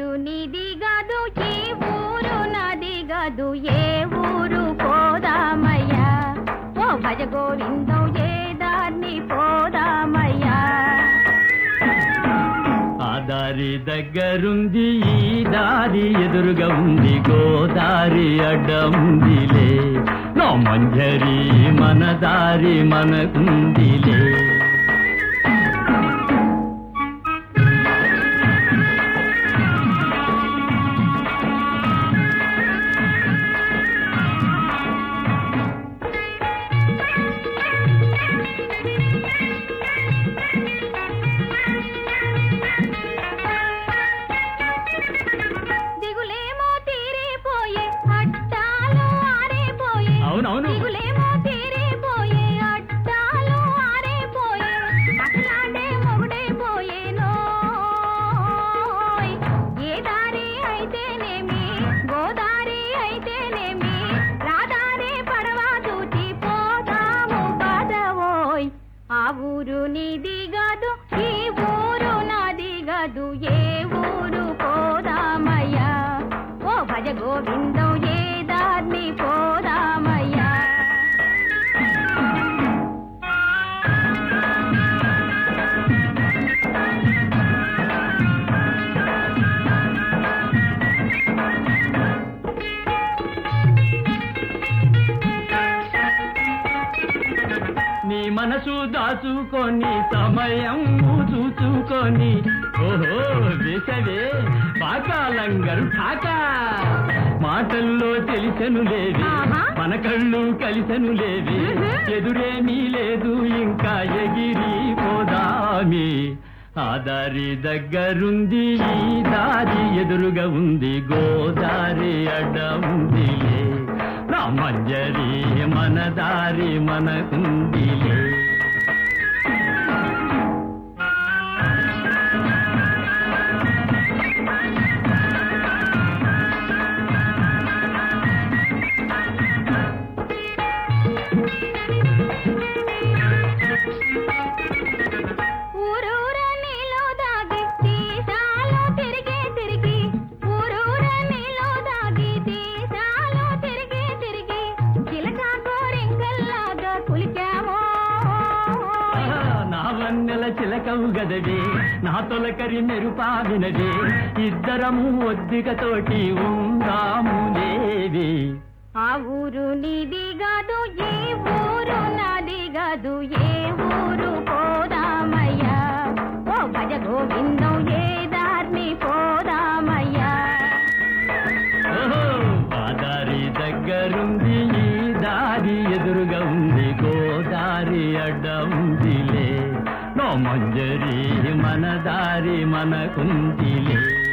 ఊరు నీది గదు ఈ ఊరు నాది గదు ఏ ఊరు పోదామయ్యా ఓ భజ గోవిందం ఏ దాన్ని పోదామయ్యా ఆ దారి దగ్గరుంది ఈ దారి ఎదురుగా ఉంది గోదారి అడ్డముందిలే నా మంజరి మన దారి మనకుందిలే దిగులేమో తీరిపోయే అట్టాలు ఆరిపోయే అవునవును. దిగులేమో తీరిపోయే అట్టాలు ఆరిపోయే అట్లాంటే మొగుడైపోయేనోయ్ ఏ దారి అయితేనేమి గోదారి అయితేనేమి రాదారి పడవ దూటి పోదాము పదవోయ్ ఆ ఊరు నీది గదు ఈ ఊరు నాది గదు ఏ ఊరు పోదామయ్యా ఓ భజ గోవిందం ఏ దాన్ని పోదామయ్యా నీ మనసు దాచుకొని సమయం చూచుకొని ఓహో వేసవే పాకాలంగరు ఠాకా మాటల్లో తెలిసెను లేవి ఆహా. మన కళ్ళు కలిసెను లేవి మ్మ్. ఎదురేమీ లేదు ఇంకా ఎగిరి పోదామి ఆ దారి దగ్గరుంది ఈ దారి ఎదురుగా ఉంది గోదారి అడ్డ ఉందిలే నా మంజరి మన దారి మనకుందిలే ఊరూర నీలో దాగి తీసాలో తిరిగి తిరిగి ఊరూర నీలో దాగి తీసాలో తిరిగి తిరిగి చిలక గోరింకల్లాగా కులికామో నా వన్నెల చిలకవు గదవే నా తొలకరి మెరుపా వినవే ఇద్దరము ఒద్దికతోటి ఉందాము లేవి ఆ ఊరు నీది కాదు ఏ ఊరు నాది కాదు ఏ ఊరు పోదామయ్యా ఓ భజ గోవిందం ఏ దారిని పోదామయ్యా ఓహో, ఆ దారి దగ్గరుంది ఈ దారి ఎదురుగా ఉంది గోదారి అడ్డ ఉందిలే నో మంజరి మన దారి మనకుందిలే